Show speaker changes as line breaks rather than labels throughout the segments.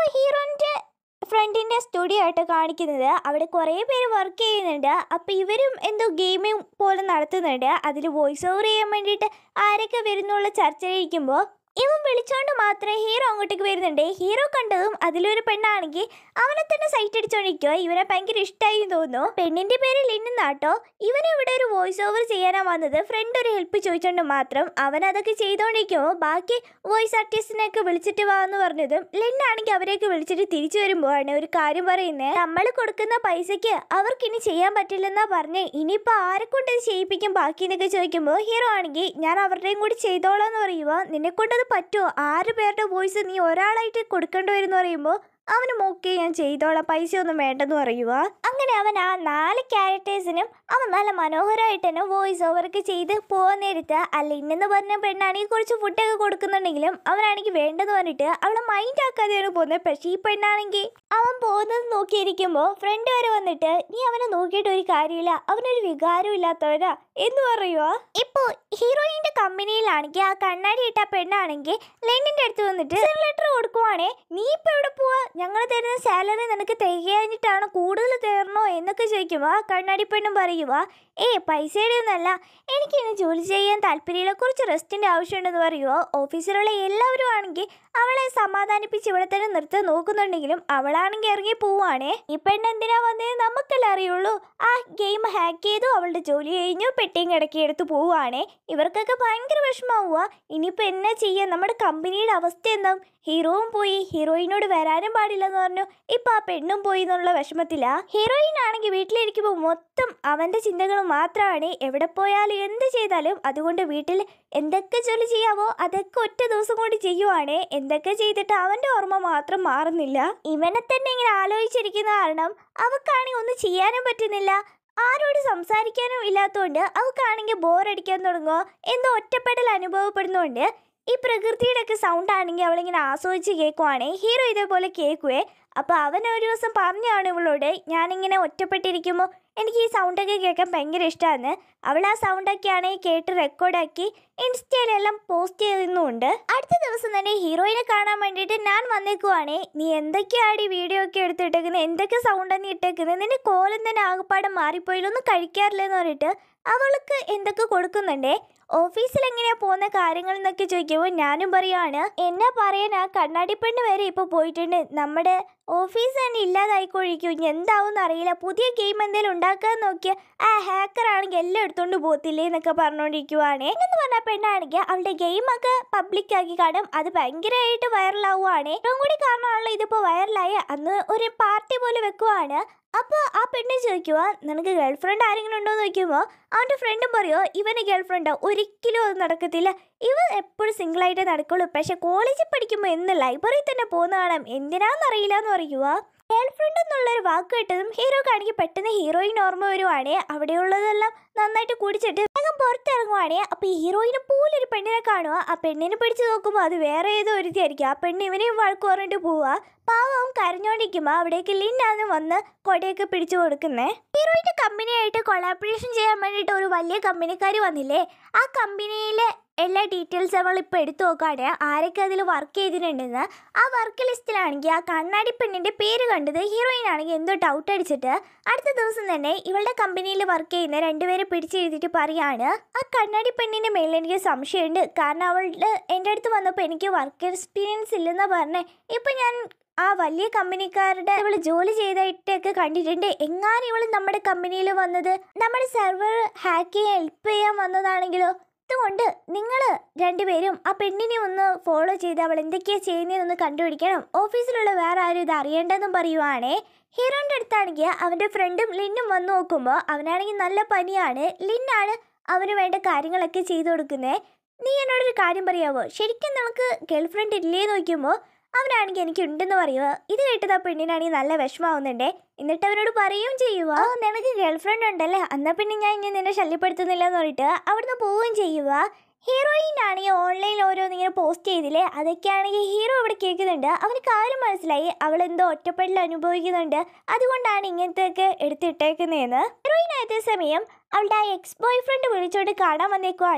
ഇപ്പോൾ ഹീറോൻ്റെ ഫ്രണ്ടിൻ്റെ സ്റ്റുഡിയോ ആയിട്ട് കാണിക്കുന്നത് അവിടെ കുറേ പേര് വർക്ക് ചെയ്യുന്നുണ്ട് അപ്പോൾ ഇവരും എന്തോ ഗെയിമിംഗ് പോലെ നടത്തുന്നുണ്ട് അതിൽ വോയിസ് ഓവർ ചെയ്യാൻ വേണ്ടിയിട്ട് ആരൊക്കെ വരുന്നുള്ള ചർച്ചയിലിരിക്കുമ്പോൾ ഇവൻ വിളിച്ചോണ്ട് മാത്രമേ ഹീറോ അങ്ങോട്ടേക്ക് വരുന്നുണ്ട് ഹീറോ കണ്ടതും അതിലൊരു പെണ്ണാണെങ്കിൽ അവനെ തന്നെ സൈറ്റ് അടിച്ചോണ്ടിരിക്കുക ഇവനെ ഭയങ്കര ഇഷ്ടമായി തോന്നുന്നു പെണ്ണിന്റെ പേര് ലിന്നാട്ടോ ഇവൻ ഇവിടെ ഒരു വോയിസ് ഓവർ ചെയ്യാനാ വന്നത് ഫ്രണ്ട് ഒരു ഹെൽപ്പ് ചോദിച്ചോണ്ട് മാത്രം അവൻ അതൊക്കെ ചെയ്തോണ്ടിരിക്കുമ്പോൾ ബാക്കി വോയിസ് ആർട്ടിസ്റ്റിനെയൊക്കെ വിളിച്ചിട്ട് വാ എന്ന് പറഞ്ഞതും ലിന്നാണെങ്കിൽ അവരെയൊക്കെ വിളിച്ചിട്ട് തിരിച്ചു വരുമ്പോഴാണ് ഒരു കാര്യം പറയുന്നത് നമ്മൾ കൊടുക്കുന്ന പൈസയ്ക്ക് അവർക്ക് ഇനി ചെയ്യാൻ പറ്റില്ലെന്നാ പറഞ്ഞ് ഇനിയിപ്പോൾ ആരെ കൊണ്ട് ഇത് ചെയ്യിപ്പിക്കും ബാക്കി എന്നൊക്കെ ചോദിക്കുമ്പോൾ ഹീറോ ആണെങ്കിൽ ഞാൻ അവരുടെയും കൂടി ചെയ്തോളാം എന്ന് പറയുമ്പോൾ നിന്നെ കൊണ്ടത് പറ്റുമോ ആറ് പേരുടെ വോയിസ് നീ ഒരാളായിട്ട് കൊടുക്കേണ്ടി വരും എന്ന് പറയുമ്പോൾ അവനും ഓക്കെ ഞാൻ ചെയ്തോളാം പൈസ ഒന്നും വേണ്ടെന്ന് പറയുക അങ്ങനെ അവൻ ആ നാല് ക്യാരക്ടേഴ്സിനും അവൻ നല്ല മനോഹരമായിട്ട് തന്നെ വോയിസ് ഓവർക്ക് ചെയ്ത് പോകാൻ നേരത്ത് അല്ല ഇന്നെന്ന് പറഞ്ഞ പെണ്ണാണെങ്കിൽ കുറച്ച് ഫുഡൊക്കെ കൊടുക്കുന്നുണ്ടെങ്കിലും അവനാണെങ്കിൽ വേണ്ടെന്ന് പറഞ്ഞിട്ട് അവളെ മൈൻഡ് ആക്കാതെയാണ് പോകുന്നത് പക്ഷേ ഈ പെണ്ണാണെങ്കിൽ അവൻ പോകുന്നത് നോക്കിയിരിക്കുമ്പോൾ ഫ്രണ്ട് വരെ വന്നിട്ട് നീ അവനെ നോക്കിയിട്ട് ഒരു കാര്യമില്ല അവനൊരു വികാരം ഇല്ലാത്തവരാ എന്ന് പറയുക ഇപ്പോൾ ഹീറോയിന്റെ കമ്പനിയിലാണെങ്കിൽ ആ കണ്ണാടി ഇട്ട പെണ്ണാണെങ്കിൽ ലെനിന്റെ അടുത്ത് വന്നിട്ട് ലെറ്റർ കൊടുക്കുവാണേ നീ ഇപ്പൊ എവിടെ പോവാ ഞങ്ങൾ തരുന്ന സാലറി നിനക്ക് തികയാഞ്ഞിട്ടാണ് കൂടുതൽ തരണോ എന്നൊക്കെ ചോദിക്കുമ്പോൾ ആ കണ്ണാടി പെണ്ണും പറയുക ഏ പൈസയുടെ ഒന്നല്ല എനിക്കിനി ജോലി ചെയ്യാൻ താല്പര്യമില്ല കുറച്ച് റെസ്റ്റിന്റെ ആവശ്യമുണ്ടെന്ന് പറയുക ഓഫീസിലുള്ള എല്ലാവരും ആണെങ്കിൽ അവളെ സമാധാനിപ്പിച്ച് ഇവിടെ തന്നെ നിർത്താൻ നോക്കുന്നുണ്ടെങ്കിലും അവളാണെങ്കിൽ ഇറങ്ങി പോവാണേ ഈ പെണ്ണ് എന്തിനാ വന്നത് നമുക്കല്ലേ അറിയുള്ളൂ ആ ഗെയിം ഹാക്ക് ചെയ്തു അവളുടെ ജോലി കഴിഞ്ഞു പെട്ടിയും കിടക്കി എടുത്ത് പോവുകയാണേ ഇവർക്കൊക്കെ ഭയങ്കര വിഷമാവുക ഇനിയിപ്പോൾ എന്നാ ചെയ്യാൻ നമ്മുടെ കമ്പനിയുടെ അവസ്ഥ എന്താവും ഹീറോവും പോയി ഹീറോയിനോട് വരാനും പാടില്ലെന്ന് പറഞ്ഞു ഇപ്പൊ ആ പെണ്ണും പോയി എന്നുള്ള വിഷമത്തിലാ ഹീറോയിൻ ആണെങ്കിൽ വീട്ടിലിരിക്കുമ്പോൾ മൊത്തം അവന്റെ ചിന്തകൾ മാത്രമാണ് എവിടെ പോയാലും എന്ത് ചെയ്താലും അതുകൊണ്ട് വീട്ടിൽ എന്തൊക്കെ ജോലി ചെയ്യാവോ അതൊക്കെ ഒറ്റ ദിവസം കൊണ്ട് ചെയ്യുവാണേ എന്തൊക്കെ ചെയ്തിട്ട് അവന്റെ ഓർമ്മ മാത്രം മാറുന്നില്ല ഇവനെ തന്നെ ഇങ്ങനെ ആലോചിച്ചിരിക്കുന്ന കാരണം അവക്കാണെങ്കിൽ ഒന്നും ചെയ്യാനും പറ്റുന്നില്ല ആരോട് സംസാരിക്കാനും ഇല്ലാത്തതുകൊണ്ട് അവക്കാണെങ്കിൽ ബോറടിക്കാൻ തുടങ്ങുക എന്തോ ഒറ്റപ്പെടൽ അനുഭവപ്പെടുന്നുണ്ട് ഈ പ്രകൃതിയുടെ ഒക്കെ സൗണ്ട് ആണെങ്കിൽ അവളിങ്ങനെ ആസ്വദിച്ച് കേൾക്കുവാണേ ഹീറോ ഇതേപോലെ കേൾക്കുവേ അപ്പോൾ അവൻ ഒരു ദിവസം പറഞ്ഞാണ് ഇവളോട് ഞാനിങ്ങനെ ഒറ്റപ്പെട്ടിരിക്കുമ്പോൾ എനിക്ക് ഈ സൗണ്ടൊക്കെ കേൾക്കാൻ ഭയങ്കര ഇഷ്ടമാണ് അവൾ ആ സൗണ്ടൊക്കെയാണ് കേട്ട് റെക്കോർഡാക്കി ഇൻസ്റ്റയിലെല്ലാം പോസ്റ്റ് ചെയ്യുന്നുമുണ്ട് അടുത്ത ദിവസം തന്നെ ഹീറോയിനെ കാണാൻ വേണ്ടിയിട്ട് ഞാൻ വന്നേക്കുവാണേ നീ എന്തൊക്കെയാണ് ഈ വീഡിയോ ഒക്കെ എടുത്തിട്ടേക്കുന്നത് എന്തൊക്കെ സൗണ്ടാണ് നീ ഇട്ടേക്കുന്നത് നിന്റെ കോലം തന്നെ ആകപ്പാടെ മാറിപ്പോയില്ലൊന്നും കഴിക്കാറില്ലെന്ന് പറഞ്ഞിട്ട് അവൾക്ക് എന്തൊക്കെ കൊടുക്കുന്നുണ്ടേ ഓഫീസിൽ എങ്ങനെയാ പോകുന്ന കാര്യങ്ങൾ എന്നൊക്കെ ചോദിക്കുമ്പോൾ ഞാനും പറയാണ് എന്നാ പറയാൻ ആ കണ്ണാടി പെണ്ണ് വരെ ഇപ്പോൾ പോയിട്ടുണ്ട് നമ്മുടെ ഓഫീസ് തന്നെ ഇല്ലാതായിക്കൊഴിക്കും ഇനി എന്താവും അറിയില്ല പുതിയ ഗെയിം എന്തെങ്കിലും ഉണ്ടാക്കാൻ നോക്കിയ ആ ഹാക്കർ ആണെങ്കിൽ എല്ലാം എടുത്തോണ്ട് പോകത്തില്ലേ എന്നൊക്കെ പറഞ്ഞുകൊണ്ടിരിക്കുവാണേ എന്ന് പറഞ്ഞ പെണ്ണാണെങ്കിൽ അവളുടെ ഗെയിമൊക്കെ പബ്ലിക് ആക്കി കാണും അത് ഭയങ്കരമായിട്ട് വൈറലാവുകയാണേ ഏറ്റവും കൂടി കാരണമാണല്ലോ ഇതിപ്പോൾ വൈറലായ അന്ന് ഒരു പാർട്ടി പോലെ വെക്കുവാണ് അപ്പോൾ ആ പെണ്ണ് ചോദിക്കുക നിനക്ക് ഗേൾ ഫ്രണ്ട് ആരെങ്കിലും ഉണ്ടോ എന്ന് ചോദിക്കുമ്പോൾ അവൻ്റെ ഫ്രണ്ടും പറയുമോ ഇവന് ഗേൾ ഫ്രണ്ടോ ഒരിക്കലും അത് നടക്കത്തില്ല ഇവൻ എപ്പോഴും സിംഗിളായിട്ട് നടക്കുള്ളൂ പക്ഷെ കോളേജിൽ പഠിക്കുമ്പോൾ എന്ന് ലൈബ്രറി തന്നെ പോകുന്ന കാണാം എന്തിനാണെന്നറിയില്ല എന്ന് പറയുക ഗേൾ ഫ്രണ്ട് എന്നുള്ളൊരു വാക്ക് കേട്ടതും ഹീറോ കാണിക്ക് പെട്ടെന്ന് ഹീറോയിൻ ഓർമ്മ വരുവാണേ അവിടെയുള്ളതെല്ലാം നന്നായിട്ട് കുടിച്ചിട്ട് വേഗം പുറത്തിറങ്ങുവാണേ അപ്പോൾ ഈ ഹീറോയിനെ പോലെ ഒരു പെണ്ണിനെ കാണുക ആ പെണ്ണിനെ പിടിച്ച് നോക്കുമ്പോൾ അത് വേറെ ഏതോ ഒരുത്തിയായിരിക്കും ആ പെണ്ണ് ഇവനെയും വഴക്ക് പറഞ്ഞിട്ട് പോവുക പാവം കരഞ്ഞോണ്ടിരിക്കുമ്പോൾ അവിടേക്ക് ലിന്നാന്ന് വന്ന് കൊടയൊക്കെ പിടിച്ചു കൊടുക്കുന്നേ ഹീറോയിന്റെ കമ്പനിയായിട്ട് കൊളാബറേഷൻ ചെയ്യാൻ വേണ്ടിയിട്ട് ഒരു വലിയ കമ്പനിക്കാർ വന്നില്ലേ ആ കമ്പനിയിലെ എല്ലാ ഡീറ്റെയിൽസ് അവൾ ഇപ്പോൾ എടുത്തു നോക്കുകയാണ് ആരൊക്കെ അതിൽ വർക്ക് ചെയ്തിട്ടുണ്ടെന്ന് ആ വർക്ക് ലിസ്റ്റിലാണെങ്കിൽ ആ കണ്ണാടി പെണ്ണിൻ്റെ പേര് കണ്ടത് ഹീറോയിൻ ആണെങ്കിൽ എന്തോ ഡൗട്ട് അടിച്ചിട്ട് അടുത്ത ദിവസം തന്നെ ഇവളുടെ കമ്പനിയിൽ വർക്ക് ചെയ്യുന്ന രണ്ടുപേരെ പിടിച്ചെഴുതിയിട്ട് പറയാണ് ആ കണ്ണാടി പെണ്ണിൻ്റെ മേളിൽ എനിക്ക് സംശയമുണ്ട് കാരണം അവളുടെ എൻ്റെ അടുത്ത് വന്നപ്പോൾ എനിക്ക് വർക്ക് എക്സ്പീരിയൻസ് ഇല്ലെന്നാ പറഞ്ഞേ ഇപ്പം ഞാൻ ആ വലിയ കമ്പനിക്കാരുടെ ഇവള് ജോലി ചെയ്തിട്ടൊക്കെ കണ്ടിട്ടുണ്ട് എങ്ങാനും ഇവള് നമ്മുടെ കമ്പനിയിൽ വന്നത് നമ്മുടെ സെർവർ ഹാക്ക് ചെയ്യാൻ ഹെൽപ്പ് ചെയ്യാൻ വന്നതാണെങ്കിലോ അതുകൊണ്ട് നിങ്ങൾ രണ്ടുപേരും ആ പെണ്ണിനെ ഒന്ന് ഫോളോ ചെയ്ത് അവൾ എന്തൊക്കെയാണ് ചെയ്യുന്നതെന്ന് കണ്ടുപിടിക്കണം ഓഫീസിലുള്ള വേറെ ആരും ഇത് അറിയേണ്ടെന്നും പറയുവാണേ ഹീറോൻ്റെ അടുത്താണെങ്കിൽ അവൻ്റെ ഫ്രണ്ടും ലിന്നും വന്ന് നോക്കുമ്പോൾ അവനാണെങ്കിൽ നല്ല പനിയാണ് ലിന്നാണ് അവന് വേണ്ട കാര്യങ്ങളൊക്കെ ചെയ്തു കൊടുക്കുന്നത് നീ എന്നോടൊരു കാര്യം പറയാവോ ശരിക്കും നമുക്ക് ഗേൾ ഫ്രണ്ട് ഇല്ലേ നോക്കുമ്പോൾ അവനാണെങ്കിൽ എനിക്ക് ഉണ്ടെന്ന് പറയുക ഇത് കേട്ടത് ആ പെണ്ണിനാണെങ്കിൽ നല്ല വിഷമാവുന്നുണ്ടേ എന്നിട്ട് അവനോട് പറയുകയും ചെയ്യുക "ആ, നിനക്ക് ഗേൾ ഫ്രണ്ട് ഉണ്ടല്ലേ എന്നാ പിന്നെ ഞാൻ ഇങ്ങനെ നിന്നെ ശല്യപ്പെടുത്തുന്നില്ല എന്ന് പറഞ്ഞിട്ട് അവിടുന്ന് പോവുകയും ചെയ്യുക ഹീറോയിൻ ആണെങ്കിൽ ഓൺലൈനിൽ ഓരോന്നിങ്ങനെ പോസ്റ്റ് ചെയ്തില്ലേ അതൊക്കെയാണെങ്കിൽ ഹീറോ ഇവിടെ കേൾക്കുന്നുണ്ട് അവന് കാര്യം മനസ്സിലായി അവൾ എന്തോ ഒറ്റപ്പെടൽ അനുഭവിക്കുന്നുണ്ട് അതുകൊണ്ടാണ് ഇങ്ങനത്തെയൊക്കെ എടുത്തിട്ടേക്കുന്നതെന്ന് ഹീറോയിൻ അതേ സമയം അവളുടെ ആ എക്സ് ബോയ് ഫ്രണ്ട് വിളിച്ചോണ്ട് കാണാൻ വന്നേക്കുവാണേ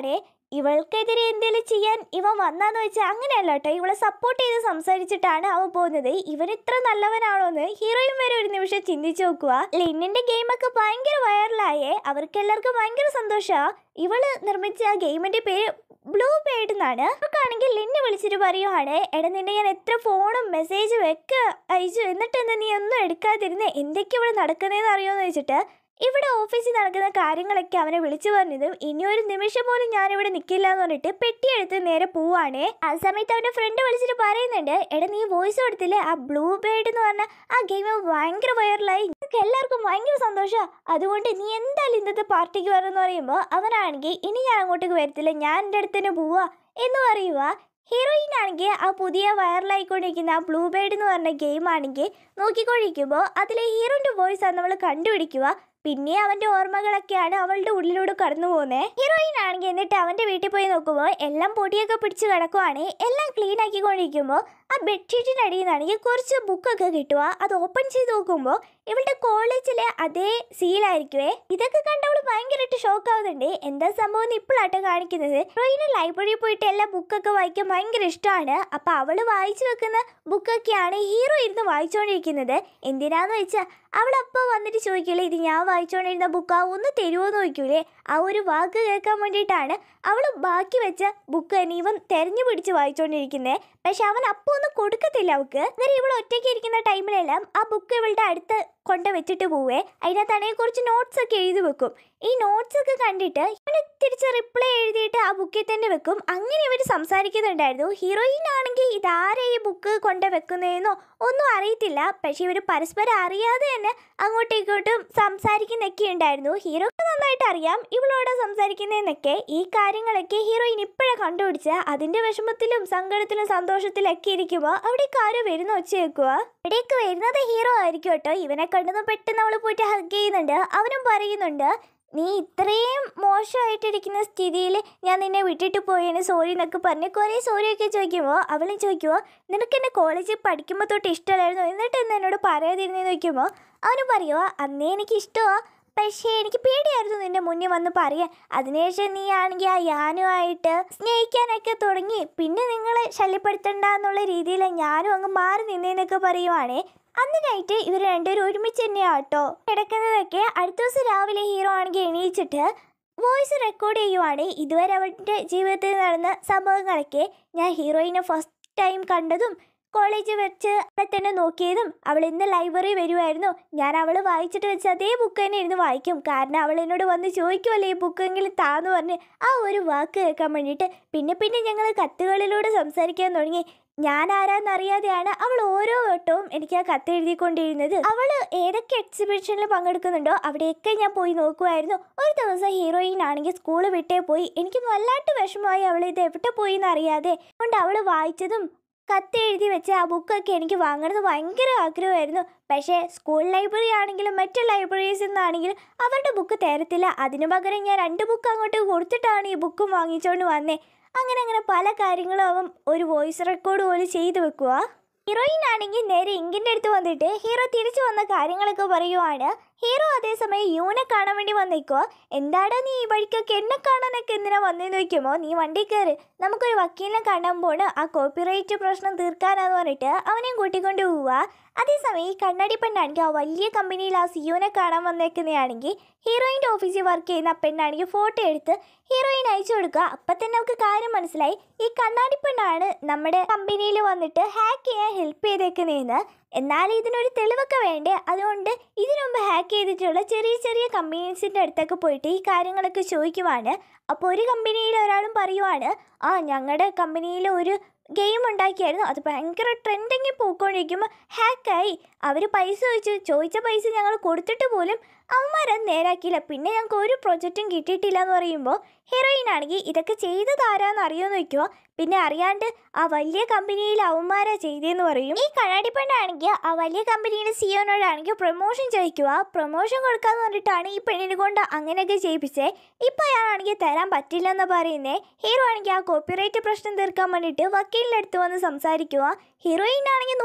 ഇവൾക്കെതിരെ എന്തെങ്കിലും ചെയ്യാൻ ഇവൻ വന്നാന്ന് വെച്ചാൽ അങ്ങനെയല്ല കേട്ടോ ഇവളെ സപ്പോർട്ട് ചെയ്ത് സംസാരിച്ചിട്ടാണ് അവൻ പോകുന്നത് ഇവൻ ഇത്ര നല്ലവനാണോ എന്ന് ഹീറോയിൻ വരെ ഒരു നിമിഷം ചിന്തിച്ചു നോക്കുക ലിന്നിന്റെ ഗെയിമൊക്കെ ഭയങ്കര വൈറലായേ അവർക്ക് എല്ലാവർക്കും ഭയങ്കര സന്തോഷമാണ് ഇവള് നിർമ്മിച്ച ആ ഗെയിമിന്റെ പേര് ബ്ലൂ ബേഡ് എന്നാണ് അവർക്കാണെങ്കിൽ ലിന്നെ വിളിച്ചിട്ട് പറയുവാണ് എടാ നിന്നെ ഞാൻ എത്ര ഫോണും മെസ്സേജും ഒക്കെ അയച്ചു എന്നിട്ട് എന്താ നീ ഒന്നും എടുക്കാതിരുന്ന് എന്തൊക്കെ ഇവിടെ നടക്കുന്നതെന്ന് അറിയുമെന്ന് വെച്ചിട്ട് ഇവിടെ ഓഫീസിൽ നടക്കുന്ന കാര്യങ്ങളൊക്കെ അവനെ വിളിച്ചു പറഞ്ഞതും ഇനി ഒരു നിമിഷം പോലും ഞാനിവിടെ നിൽക്കില്ല എന്ന് പറഞ്ഞിട്ട് പെട്ടിയെടുത്ത് നേരെ പോവാണേ ആ സമയത്ത് അവന്റെ ഫ്രണ്ട് വിളിച്ചിട്ട് പറയുന്നുണ്ട് എടാ നീ വോയിസ് കൊടുത്തില്ലേ ആ ബ്ലൂ ബേഡ് എന്ന് പറഞ്ഞ ആ ഗെയിം ഭയങ്കര വൈറലായി ഞങ്ങൾക്ക് എല്ലാവർക്കും ഭയങ്കര സന്തോഷമാണ് അതുകൊണ്ട് നീ എന്തായാലും ഇന്നത്തെ പാർട്ടിക്ക് വരണമെന്ന് പറയുമ്പോൾ അവനാണെങ്കിൽ ഇനി ഞാൻ അങ്ങോട്ടേക്ക് വരത്തില്ല ഞാൻ എൻ്റെ അടുത്ത് തന്നെ പോവാ എന്ന് പറയുക ഹീറോയിൻ ആണെങ്കിൽ ആ പുതിയ വൈറലായിക്കൊണ്ടിരിക്കുന്ന ആ ബ്ലൂ ബേഡ് എന്ന് പറഞ്ഞ ഗെയിം ആണെങ്കിൽ നോക്കിക്കൊണ്ടിരിക്കുമ്പോൾ അതിലെ ഹീറോന്റെ വോയിസ് ആണ് നമ്മൾ കണ്ടുപിടിക്കുക പിന്നെ അവന്റെ ഓർമ്മകളൊക്കെയാണ് അവളുടെ ഉള്ളിലൂടെ കടന്നു പോകുന്നത് ഹീറോയിൻ ആണെങ്കിൽ എന്നിട്ട് അവന്റെ വീട്ടിൽ പോയി നോക്കുമ്പോൾ എല്ലാം പൊടിയൊക്കെ പിടിച്ച് കിടക്കുവാണ് എല്ലാം ക്ലീൻ ആക്കിക്കൊണ്ടിരിക്കുമ്പോൾ ആ ബെഡ്ഷീറ്റിനടിയിൽ നിന്നാണെങ്കിൽ കുറച്ച് ബുക്കൊക്കെ കിട്ടുക അത് ഓപ്പൺ ചെയ്ത് നോക്കുമ്പോൾ ഇവളുടെ കോളേജിലെ അതേ സീലായിരിക്കുവേ ഇതൊക്കെ കണ്ടവൾ ഭയങ്കരമായിട്ട് ഷോക്ക് ആവുന്നുണ്ട് എന്താ സംഭവം എന്ന് ഇപ്പോഴാട്ടോ കാണിക്കുന്നത് ഹീറോയിന് ലൈബ്രറിയിൽ പോയിട്ട് എല്ലാ ബുക്കൊക്കെ വായിക്കാൻ ഭയങ്കര ഇഷ്ടമാണ് അപ്പൊ അവള് വായിച്ചു വെക്കുന്ന ബുക്കൊക്കെയാണ് ഹീറോ ഇരുന്ന് വായിച്ചുകൊണ്ടിരിക്കുന്നത് എന്തിനാന്ന് വെച്ചാൽ അവൾ അപ്പോൾ വന്നിട്ട് ചോദിക്കില്ലേ ഇത് ഞാൻ വായിച്ചുകൊണ്ടിരുന്ന ബുക്കാ ഒന്ന് തരുമോ എന്ന് ചോദിക്കൂലേ ആ ഒരു വാക്ക് കേൾക്കാൻ വേണ്ടിയിട്ടാണ് അവൾ ബാക്കി വെച്ച ബുക്ക് തന്നെ ഇവൻ തെരഞ്ഞു പിടിച്ച് വായിച്ചുകൊണ്ടിരിക്കുന്നത് പക്ഷെ അവൻ അപ്പോൾ ഒന്നും കൊടുക്കത്തില്ല അവൾക്ക് അന്നേരം ഇവൾ ഒറ്റയ്ക്ക് ഇരിക്കുന്ന ടൈമിലെല്ലാം ആ ബുക്ക് ഇവളുടെ അടുത്ത് കൊണ്ട് വെച്ചിട്ട് പോവേ അതിനകത്താണെങ്കിൽ കുറച്ച് നോട്ട്സ് ഒക്കെ എഴുതി വെക്കും ഈ നോട്ട്സ് ഒക്കെ കണ്ടിട്ട് ഇവന് തിരിച്ച് റിപ്ലൈ എഴുതിയിട്ട് ആ ബുക്കിൽ തന്നെ വെക്കും അങ്ങനെ ഇവർ സംസാരിക്കുന്നുണ്ടായിരുന്നു ഹീറോയിൻ ആണെങ്കിൽ ഇതാരെ ഈ ബുക്ക് കൊണ്ട് വെക്കുന്നതെന്നോ ഒന്നും അറിയത്തില്ല പക്ഷെ ഇവർ പരസ്പരം അറിയാതെ തന്നെ അങ്ങോട്ടും ഇങ്ങോട്ടും സംസാരിക്കുന്നൊക്കെ ഉണ്ടായിരുന്നു ഹീറോക്ക് നന്നായിട്ട് അറിയാം ഇവളോട് സംസാരിക്കുന്നതെന്നൊക്കെ ഈ കാര്യങ്ങളൊക്കെ ഹീറോയിൻ ഇപ്പോഴാണ് കണ്ടുപിടിച്ച അതിന്റെ വിഷമത്തിലും സങ്കടത്തിലും സന്തോഷത്തിലൊക്കെ ഇരിക്കുമ്പോൾ അവിടേക്ക് ആരോ വരുന്ന ഒച്ച വെക്കുക അവിടേക്ക് വരുന്നത് ഹീറോ ആയിരിക്കും കേട്ടോ ഇവനെ കണ്ടതും പെട്ടെന്ന് അവൾ പോയിട്ട് ഹഗ് ചെയ്യുന്നുണ്ട് അവനും പറയുന്നുണ്ട് നീ ഇത്രയും മോശമായിട്ടിരിക്കുന്ന സ്ഥിതിയിൽ ഞാൻ നിന്നെ വിട്ടിട്ട് പോയതിന് സോറി എന്നൊക്കെ പറഞ്ഞ് കുറേ സോറിയൊക്കെ ചോദിക്കുമ്പോൾ അവളും ചോദിക്കുമ്പോൾ നിനക്ക് എന്നെ കോളേജിൽ പഠിക്കുമ്പോൾ തൊട്ട് ഇഷ്ടമല്ലായിരുന്നു എന്നിട്ട് എന്ന് എന്നോട് പറയാതിരുന്നതെന്ന് ചോദിക്കുമ്പോൾ അവനും പറയുമോ അന്നേ എനിക്ക് ഇഷ്ടമാണ് പക്ഷേ എനിക്ക് പേടിയായിരുന്നു നിന്റെ മുന്നിൽ വന്ന് പറയാൻ അതിനുശേഷം നീ ആണെങ്കിൽ ആ യാനുമായിട്ട് സ്നേഹിക്കാനൊക്കെ തുടങ്ങി പിന്നെ നിങ്ങളെ ശല്യപ്പെടുത്തണ്ട എന്നുള്ള രീതിയിൽ ഞാനും അങ്ങ് മാറി നിന്നേന്നൊക്കെ പറയുവാണേ അന്ന് നൈറ്റ് ഇവർ രണ്ടുപേരും ഒരുമിച്ച് തന്നെയാണ് കേട്ടോ കിടക്കുന്നതൊക്കെ അടുത്ത ദിവസം രാവിലെ ഹീറോ ആണെങ്കിൽ എണീച്ചിട്ട് വോയിസ് റെക്കോർഡ് ചെയ്യുവാണ് ഇതുവരെ അവളുടെ ജീവിതത്തിൽ നടന്ന സംഭവങ്ങളൊക്കെ ഞാൻ ഹീറോയിനെ ഫസ്റ്റ് ടൈം കണ്ടതും കോളേജിൽ വെച്ച് അവളെ തന്നെ നോക്കിയതും അവൾ ഇന്ന് ലൈബ്രറി വരുമായിരുന്നു ഞാൻ അവൾ വായിച്ചിട്ട് വെച്ച അതേ ബുക്ക് തന്നെ ഇരുന്ന് വായിക്കും കാരണം അവൾ എന്നോട് വന്ന് ചോദിക്കുമല്ലോ ഈ ബുക്കെങ്കിലും താന്ന് പറഞ്ഞ് ആ ഒരു വാക്ക് കേൾക്കാൻ വേണ്ടിയിട്ട് പിന്നെ പിന്നെ ഞങ്ങൾ കത്തുകളിലൂടെ സംസാരിക്കാൻ തുടങ്ങി ഞാൻ ആരാന്നറിയാതെയാണ് അവൾ ഓരോ വട്ടവും എനിക്ക് ആ കത്ത് എഴുതിക്കൊണ്ടിരുന്നത് അവൾ ഏതൊക്കെ എക്സിബിഷനിൽ പങ്കെടുക്കുന്നുണ്ടോ അവിടെയൊക്കെ ഞാൻ പോയി നോക്കുമായിരുന്നു ഒരു ദിവസം ഹീറോയിൻ ആണെങ്കിൽ സ്കൂൾ വിട്ടേ പോയി എനിക്ക് വല്ലാട്ട് വിഷമമായി അവൾ ഇത് എവിടെ പോയി എന്നറിയാതെ അതുകൊണ്ട് അവൾ വായിച്ചതും കത്ത് എഴുതി വെച്ച ആ ബുക്കൊക്കെ എനിക്ക് വാങ്ങണമെന്ന് ഭയങ്കര ആഗ്രഹമായിരുന്നു പക്ഷേ സ്കൂൾ ലൈബ്രറി ആണെങ്കിലും മറ്റു ലൈബ്രറീസിൽ നിന്നാണെങ്കിലും അവരുടെ ബുക്ക് തരത്തില്ല അതിനു പകരം ഞാൻ രണ്ട് ബുക്ക് അങ്ങോട്ട് കൊടുത്തിട്ടാണ് ഈ ബുക്കും വാങ്ങിച്ചുകൊണ്ട് വന്നേ അങ്ങനെ അങ്ങനെ പല കാര്യങ്ങളും അവൻ ഒരു വോയിസ് റെക്കോർഡ് പോലെ ചെയ്തു വെക്കുക ഹീറോയിൻ ആണെങ്കിൽ നേരെ ഇങ്കിൻ്റെ അടുത്ത് വന്നിട്ട് ഹീറോ തിരിച്ചു വന്ന കാര്യങ്ങളൊക്കെ പറയുവാണ് ഹീറോ അതേസമയം യൂനെ കാണാൻ വേണ്ടി വന്നേക്കോ എന്താടാ നീ ഈ വഴിക്കൊക്കെ എന്നെ കാണാനൊക്കെ എന്തിനാ വന്നേന്ന് ചോദിക്കുമോ നീ വണ്ടി കയറി നമുക്കൊരു വക്കീലിനെ കാണാൻ പോണ് ആ കോപ്പിറൈറ്റ് പ്രശ്നം തീർക്കാനാന്ന് പറഞ്ഞിട്ട് അവനെയും കൂട്ടിക്കൊണ്ട് പോവുക അതേസമയം ഈ കണ്ണാടി പെണ്ണാണെങ്കിൽ ആ വലിയ കമ്പനിയിൽ ആ സിയോനെ കാണാൻ വന്നേക്കുന്നതാണെങ്കിൽ ഹീറോയിൻ്റെ ഓഫീസിൽ വർക്ക് ചെയ്യുന്ന ആ പെണ്ണാണെങ്കിൽ ഫോട്ടോ എടുത്ത് ഹീറോയിൻ അയച്ചു കൊടുക്കുക അപ്പം തന്നെ അവൾക്ക് കാര്യം മനസ്സിലായി ഈ കണ്ണാടി പെണ്ണാണ് നമ്മുടെ കമ്പനിയിൽ വന്നിട്ട് ഹാക്ക് ചെയ്യാൻ ഹെൽപ്പ് ചെയ്തേക്കുന്നതെന്ന് എന്നാൽ ഇതിനൊരു തെളിവൊക്കെ വേണ്ടേ അതുകൊണ്ട് ഇതിനു മുമ്പ് ഹാക്ക് ചെയ്തിട്ടുള്ള ചെറിയ ചെറിയ കമ്പനീസിൻ്റെ അടുത്തൊക്കെ പോയിട്ട് ഈ കാര്യങ്ങളൊക്കെ ചോദിക്കുവാണ് അപ്പോൾ ഒരു കമ്പനിയിൽ ഒരാളും പറയുവാണ് ആ ഞങ്ങളുടെ കമ്പനിയിൽ ഒരു ഗെയിം ഉണ്ടാക്കിയായിരുന്നു അത് ഭയങ്കര ട്രെൻഡിങ്ങിൽ പോയിക്കൊണ്ടിരിക്കുമ്പോൾ ഹാക്കായി അവർ പൈസ ചോദിച്ചു ചോദിച്ച പൈസ ഞങ്ങൾ കൊടുത്തിട്ട് പോലും അവന്മാരത് നേരാക്കിയില്ല പിന്നെ ഞങ്ങൾക്ക് ഒരു പ്രൊജക്റ്റും കിട്ടിയിട്ടില്ല എന്ന് പറയുമ്പോൾ ഹീറോയിൻ ആണെങ്കിൽ ഇതൊക്കെ ചെയ്തത് ആരാന്ന് അറിയുമെന്ന് വയ്ക്കുമോ പിന്നെ അറിയാണ്ട് ആ വലിയ കമ്പനിയിൽ അവന്മാരാ ചെയ്തതെന്ന് പറയും ഈ കണ്ണാടി പെണ്ണാണെങ്കിൽ ആ വലിയ കമ്പനിയുടെ സിഒനോടാണെങ്കിൽ പ്രൊമോഷൻ ചോദിക്കുക പ്രൊമോഷൻ കൊടുക്കാന്ന് പറഞ്ഞിട്ടാണ് ഈ പെണ്ണിനെ കൊണ്ട് അങ്ങനെയൊക്കെ ചെയ്യിപ്പിച്ചേ ഇപ്പം അയാളാണെങ്കിൽ തരാൻ പറ്റില്ലെന്ന് പറയുന്നേ ഹീറോ ആണെങ്കിൽ ആ കോപ്പിറൈറ്റ് പ്രശ്നം തീർക്കാൻ വേണ്ടിയിട്ട് വക്കീലിൻ്റെ അടുത്ത് വന്ന് സംസാരിക്കുക ഹീറോയിൻ ആണെങ്കിൽ നൂറ് ശതമാനം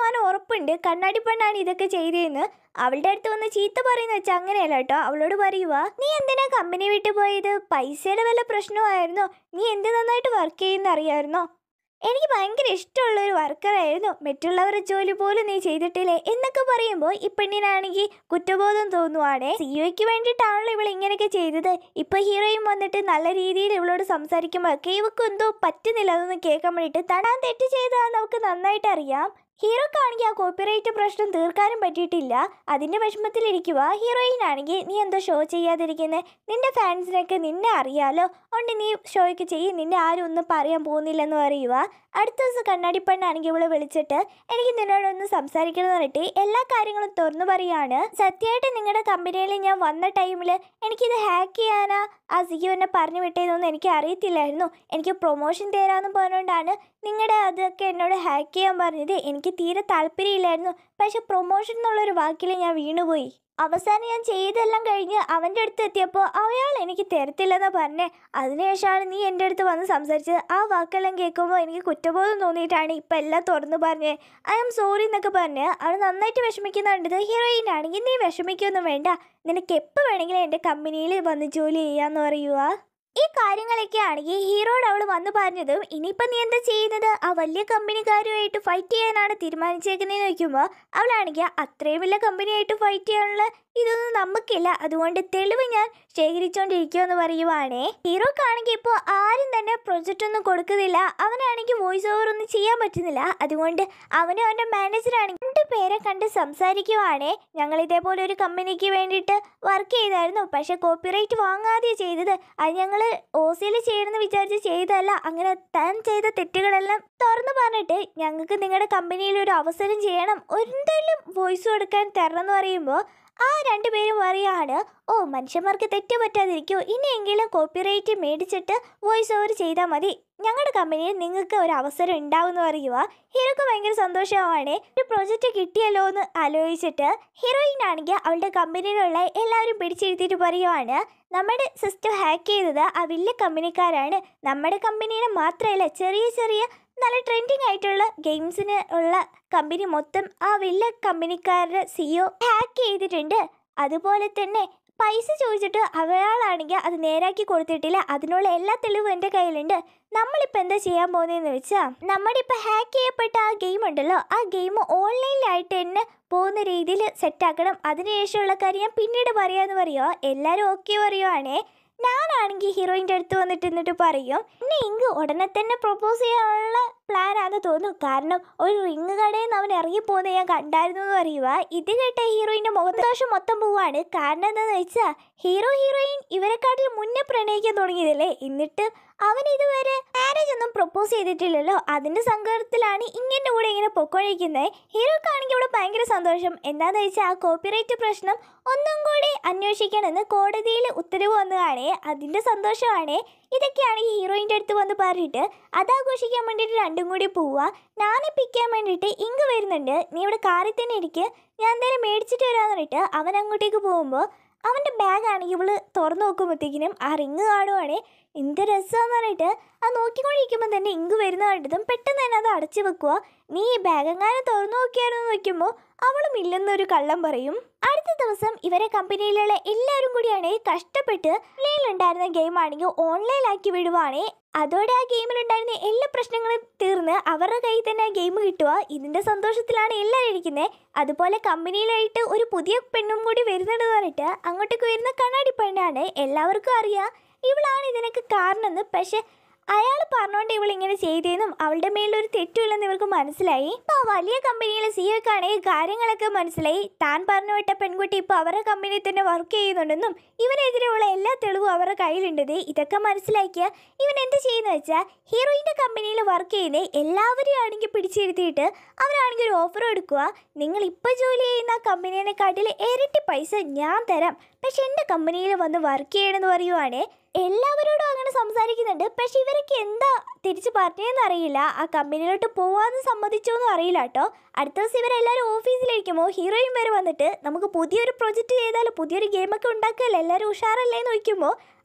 ശതമാനം ഉറപ്പുണ്ട് കണ്ണാടി പെണ്ണാണ് ഇതൊക്കെ ചെയ്തതെന്ന് അവളുടെ അടുത്ത് വന്ന് ചീത്ത പറയുന്ന വെച്ചാൽ അങ്ങനെയല്ല കേട്ടോ അവളോട് പറയുക നീ എന്തിനാ കമ്പനി വിട്ടു പോയത് പൈസയുടെ വല്ല പ്രശ്നമായിരുന്നോ നീ എന്ത് നന്നായിട്ട് വർക്ക് ചെയ്യുന്ന അറിയാമായിരുന്നോ എനിക്ക് ഭയങ്കര ഇഷ്ടമുള്ള ഒരു വർക്കറായിരുന്നു മറ്റുള്ളവരുടെ ജോലി പോലും നീ ചെയ്തിട്ടില്ലേ എന്നൊക്കെ പറയുമ്പോൾ ഈ പെണ്ണിനാണെങ്കിൽ കുറ്റബോധം തോന്നുവാണേ സിഒയ്ക്ക് വേണ്ടിയിട്ടാണല്ലോ ഇവൾ ഇങ്ങനെയൊക്കെ ചെയ്തത് ഇപ്പൊ ഹീറോയും വന്നിട്ട് നല്ല രീതിയിൽ ഇവളോട് സംസാരിക്കുമ്പോഴൊക്കെ ഇവക്ക് എന്തോ പറ്റുന്നില്ല അതൊന്ന് കേൾക്കാൻ വേണ്ടിയിട്ട് തടാൻ തെറ്റ് ചെയ്തതാന്ന് നമുക്ക് നന്നായിട്ട് അറിയാം ഹീറോക്കാണെങ്കിൽ ആ കോപ്പിറൈറ്റ് പ്രശ്നം തീർക്കാനും പറ്റിയിട്ടില്ല അതിന്റെ വിഷമത്തിലിരിക്കുക ഹീറോയിൻ ആണെങ്കിൽ നീ എന്തോ ഷോ ചെയ്യാതിരിക്കുന്നത് നിന്റെ ഫാൻസിനൊക്കെ നിന്നെ അറിയാലോ അതുകൊണ്ട് നീ ഷോയ്ക്ക് ചെയ്യും നിന്നെ ആരും ഒന്നും പറയാൻ പോകുന്നില്ലെന്ന് പറയുക അടുത്ത ദിവസം കണ്ണാടി പെണ്ണാണെങ്കിൽ ഇവളെ വിളിച്ചിട്ട് എനിക്ക് നിന്നോടൊന്ന് സംസാരിക്കണം എന്ന് പറഞ്ഞിട്ട് എല്ലാ കാര്യങ്ങളും തുറന്നു പറയാണ് സത്യമായിട്ട് നിങ്ങളുടെ കമ്പനിയിൽ ഞാൻ വന്ന ടൈമിൽ എനിക്കിത് ഹാക്ക് ചെയ്യാനാ ആ സിയു എന്നെ പറഞ്ഞു വിട്ടതെന്നൊന്നും എനിക്ക് അറിയത്തില്ലായിരുന്നു എനിക്ക് പ്രൊമോഷൻ തരാമെന്ന് പറഞ്ഞുകൊണ്ടാണ് നിങ്ങളുടെ അതൊക്കെ എന്നോട് ഹാക്ക് ചെയ്യാൻ പറഞ്ഞത് എനിക്ക് തീരെ താല്പര്യമില്ലായിരുന്നു പക്ഷെ പ്രൊമോഷൻ എന്നുള്ളൊരു വാക്കിൽ ഞാൻ വീണുപോയി അവസാനം ഞാൻ ചെയ്തെല്ലാം കഴിഞ്ഞ് അവൻ്റെ അടുത്ത് എത്തിയപ്പോൾ അയാൾ എനിക്ക് തരത്തില്ലെന്ന് പറഞ്ഞേ അതിനുശേഷമാണ് നീ എൻ്റെ അടുത്ത് വന്ന് സംസാരിച്ചത് ആ വാക്കെല്ലാം കേൾക്കുമ്പോൾ എനിക്ക് കുറ്റബോധം തോന്നിയിട്ടാണ് ഇപ്പം എല്ലാം തുറന്നു പറഞ്ഞേ ഐ ആം സോറി എന്നൊക്കെ പറഞ്ഞ് അവൾ നന്നായിട്ട് വിഷമിക്കുന്നുണ്ടത് ഹീറോയിൻ ആണെങ്കിൽ നീ വിഷമിക്കൊന്നും വേണ്ട നിനക്ക് എപ്പോൾ വേണമെങ്കിലും എൻ്റെ കമ്പനിയിൽ വന്ന് ജോലി ചെയ്യാമെന്ന് പറയുക ഈ കാര്യങ്ങളൊക്കെ ആണെങ്കിൽ ഹീറോട് അവൾ വന്നു പറഞ്ഞതും ഇനിയിപ്പം നീ എന്താ ചെയ്യുന്നത് ആ വലിയ കമ്പനിക്കാരുമായിട്ട് ഫൈറ്റ് ചെയ്യാനാണ് തീരുമാനിച്ചേക്കുന്നതെന്ന് ചോദിക്കുമ്പോൾ അവളാണെങ്കിൽ അത്രയും വലിയ കമ്പനിയായിട്ട് ഫൈറ്റ് ചെയ്യാനുള്ള ഇതൊന്നും നമുക്കില്ല അതുകൊണ്ട് തെളിവ് ഞാൻ ശേഖരിച്ചുകൊണ്ടിരിക്കുമെന്ന് പറയുവാണേ ഹീറോക്കാണെങ്കിൽ ഇപ്പോൾ ആരും തന്നെ പ്രൊജക്റ്റ് ഒന്നും കൊടുക്കുന്നില്ല അവനാണെങ്കിൽ വോയിസ് ഓവർ ഒന്നും ചെയ്യാൻ പറ്റുന്നില്ല അതുകൊണ്ട് അവനും അവൻ്റെ മാനേജറാണെങ്കിൽ രണ്ട് പേരെ കണ്ട് സംസാരിക്കുവാണേ ഞങ്ങൾ ഇതേപോലെ ഒരു കമ്പനിക്ക് വേണ്ടിയിട്ട് വർക്ക് ചെയ്തായിരുന്നു പക്ഷെ കോപ്പിറൈറ്റ് വാങ്ങാതെ ചെയ്തത് അത് ഞങ്ങൾ ഓസിയിൽ ചെയ്യണമെന്ന് വിചാരിച്ച് ചെയ്തതല്ല അങ്ങനെ താൻ ചെയ്ത തെറ്റുകളെല്ലാം തുറന്നു പറഞ്ഞിട്ട് ഞങ്ങൾക്ക് നിങ്ങളുടെ കമ്പനിയിൽ ഒരു അവസരം ചെയ്യണം എന്തെങ്കിലും വോയിസ് കൊടുക്കാൻ തരണം എന്ന് പറയുമ്പോൾ ആ രണ്ടുപേരും പറയാണ് ഓ മനുഷ്യന്മാർക്ക് തെറ്റ് പറ്റാതിരിക്കോ ഇനിയെങ്കിലും കോപ്പിറൈറ്റ് മേടിച്ചിട്ട് വോയിസ് ഓവർ ചെയ്താൽ മതി ഞങ്ങളുടെ കമ്പനിയിൽ നിങ്ങൾക്ക് ഒരു അവസരം ഉണ്ടാവുമെന്ന് പറയുക ഹീറോക്ക് ഭയങ്കര സന്തോഷമാണ് ഒരു പ്രോജക്റ്റ് കിട്ടിയല്ലോ എന്ന് ആലോചിച്ചിട്ട് ഹീറോയിൻ ആണെങ്കിൽ അവളുടെ കമ്പനിയിലുള്ള എല്ലാവരും പിടിച്ചിരുത്തിയിട്ട് പറയുവാണ് നമ്മുടെ സിസ്റ്റം ഹാക്ക് ചെയ്തത് ആ വലിയ കമ്പനിക്കാരാണ് നമ്മുടെ കമ്പനിയുടെ മാത്രമല്ല ചെറിയ ചെറിയ നല്ല ട്രെൻഡിങ് ആയിട്ടുള്ള ഗെയിംസിന് ഉള്ള കമ്പനി മൊത്തം ആ വലിയ കമ്പനിക്കാരുടെ സിഇഒ ഹാക്ക് ചെയ്തിട്ടുണ്ട് അതുപോലെ തന്നെ പൈസ ചോദിച്ചിട്ട് അയാളാണെങ്കിൽ അത് നേരാക്കി കൊടുത്തിട്ടില്ല അതിനുള്ള എല്ലാ തെളിവും എൻ്റെ കയ്യിലുണ്ട് നമ്മളിപ്പോൾ എന്താ ചെയ്യാൻ പോകുന്നതെന്ന് വെച്ചാൽ നമ്മുടെ ഇപ്പോൾ ഹാക്ക് ചെയ്യപ്പെട്ട ആ ഗെയിം ഉണ്ടല്ലോ ആ ഗെയിം ഓൺലൈനിലായിട്ട് തന്നെ പോകുന്ന രീതിയിൽ സെറ്റാക്കണം അതിനുശേഷമുള്ള കാര്യം ഞാൻ പിന്നീട് പറയാമെന്ന് പറയുമോ എല്ലാവരും ഓക്കെ പറയുവാണേ ഞാനാണെങ്കിൽ ഹീറോയിൻ്റെ അടുത്ത് വന്നിട്ട് എന്നിട്ട് പറയും എന്നെ ഇങ്ക് ഉടനെ തന്നെ പ്രൊപ്പോസ് ചെയ്യാനുള്ള പ്ലാൻ ആണെന്ന് തോന്നുന്നു കാരണം ഒരു റിങ് കടയിൽ നിന്ന് അവൻ ഇറങ്ങിപ്പോകുന്നത് ഞാൻ കണ്ടായിരുന്നു എന്ന് പറയുക ഇത് കേട്ട ഹീറോയിൻ്റെ മുഖദോഷം മൊത്തം പോവാണ് കാരണം എന്താണെന്ന് വെച്ചാൽ ഹീറോ ഹീറോയിൻ ഇവരെക്കാട്ടിൽ മുന്നേ പ്രണയിക്കാൻ തുടങ്ങിയതല്ലേ എന്നിട്ട് അവൻ ഇതുവരെ മാരേജ് ഒന്നും പ്രൊപ്പോസ് ചെയ്തിട്ടില്ലല്ലോ അതിൻ്റെ സങ്കടത്തിലാണ് ഇങ്ങനെ കൂടെ ഇങ്ങനെ പൊക്കോഴിക്കുന്നത് ഹീറോക്കാണെങ്കിൽ ഇവിടെ ഭയങ്കര സന്തോഷം എന്താണെന്ന് വെച്ചാൽ ആ കോപ്പിറൈറ്റ് പ്രശ്നം ഒന്നും കൂടി അന്വേഷിക്കണമെന്ന് കോടതിയിൽ ഉത്തരവ് വന്നതാണേ അതിൻ്റെ സന്തോഷമാണ് ഇതൊക്കെയാണ് ഈ ഹീറോയിൻ്റെ അടുത്ത് വന്ന് പറഞ്ഞിട്ട് അതാഘോഷിക്കാൻ വേണ്ടിയിട്ട് രണ്ടും കൂടി പോവുക നാനെ പിക്കാൻ വേണ്ടിയിട്ട് ഇങ്ങ് വരുന്നുണ്ട് നീ ഇവിടെ കാറിൽ തന്നെ ഇരിക്ക് ഞാൻ എന്തായാലും മേടിച്ചിട്ട് വരാമെന്ന് പറഞ്ഞിട്ട് അവൻ അങ്ങോട്ടേക്ക് പോകുമ്പോൾ അവൻ്റെ ബാഗാണെങ്കിൽ ഇവള് തുറന്നു നോക്കുമ്പോഴത്തേക്കിനും ആ റിങ് കാണുവാണേ എന്ത് രസമാന്ന് പറഞ്ഞിട്ട് ആ നോക്കിക്കൊണ്ടിരിക്കുമ്പോൾ തന്നെ ഇങ്ക് വരുന്ന കണ്ടതും പെട്ടെന്ന് തന്നെ അത് അടച്ചു വെക്കുക നീ ഈ ബാഗ് എങ്ങാനും തുറന്നു നോക്കിയായിരുന്നു നോക്കുമ്പോൾ അവളും ഇല്ലെന്നൊരു കള്ളം പറയും അടുത്ത ദിവസം ഇവരെ കമ്പനിയിലുള്ള എല്ലാവരും കൂടിയാണ് കഷ്ടപ്പെട്ട് ഓൺലൈനിലുണ്ടായിരുന്ന ഗെയിം ആണെങ്കിൽ ഓൺലൈനാക്കി വിടുവാണേ അതോടെ ആ ഗെയിമിലുണ്ടായിരുന്ന എല്ലാ പ്രശ്നങ്ങളും തീർന്ന് അവരുടെ കയ്യിൽ തന്നെ ആ ഗെയിം കിട്ടുക ഇതിന്റെ സന്തോഷത്തിലാണ് എല്ലാവരും ഇരിക്കുന്നത് അതുപോലെ കമ്പനിയിലായിട്ട് ഒരു പുതിയ പെണ്ണും കൂടി വരുന്നുണ്ടെന്ന് പറഞ്ഞിട്ട് അങ്ങോട്ടേക്ക് വരുന്ന കണ്ണാടി പെണ്ണാണ് എല്ലാവർക്കും അറിയാം ഇവളാണ് ഇതിനൊക്കെ കാരണമെന്ന് പക്ഷെ അയാൾ പറഞ്ഞുകൊണ്ട് ഇവൾ ഇങ്ങനെ ചെയ്തതെന്നും അവളുടെ മേലൊരു തെറ്റുമില്ലെന്ന് ഇവർക്ക് മനസ്സിലായി ഇപ്പോൾ വലിയ കമ്പനിയിലെ സിഒക്കാണെങ്കിൽ കാര്യങ്ങളൊക്കെ മനസ്സിലായി താൻ പറഞ്ഞു വിട്ട പെൺകുട്ടി ഇപ്പോൾ അവരുടെ കമ്പനിയിൽ തന്നെ വർക്ക് ചെയ്യുന്നുണ്ടെന്നും ഇവനെതിരെയുള്ള എല്ലാ തെളിവും അവരുടെ കയ്യിലുണ്ടത് ഇതൊക്കെ മനസ്സിലാക്കിയ ഇവൻ എന്ത് ചെയ്യുന്ന വെച്ചാൽ ഹീറോയിൻ്റെ കമ്പനിയിൽ വർക്ക് ചെയ്യുന്ന എല്ലാവരെയും ആണെങ്കിൽ പിടിച്ചിരുത്തിയിട്ട് അവരാണെങ്കിൽ ഒരു ഓഫർ എടുക്കുക നിങ്ങൾ ഇപ്പോൾ ജോലി ചെയ്യുന്ന കമ്പനീനെക്കാട്ടിൽ ഇരട്ടി പൈസ ഞാൻ തരാം പക്ഷെ എൻ്റെ കമ്പനിയിൽ വന്ന് വർക്ക് ചെയ്യണമെന്ന് പറയുവാണേ എല്ലാവരോടും അങ്ങനെ സംസാരിക്കുന്നുണ്ട് പക്ഷെ ഇവരൊക്കെ എന്താ തിരിച്ച് പറഞ്ഞതെന്ന് അറിയില്ല ആ കമ്പനിയിലോട്ട് പോവാന്ന് സമ്മതിച്ചോന്നും അറിയില്ല കേട്ടോ അടുത്ത ദിവസം ഇവരെല്ലാവരും ഓഫീസിലിരിക്കുമ്പോൾ ഹീറോയിൻ വരെ വന്നിട്ട് നമുക്ക് പുതിയൊരു പ്രൊജക്റ്റ് ചെയ്താൽ പുതിയൊരു ഗെയിമൊക്കെ ഉണ്ടാക്കുകയല്ലേ എല്ലാവരും ഉഷാറല്ലേ എന്ന് ചോദിക്കുമ്പോൾ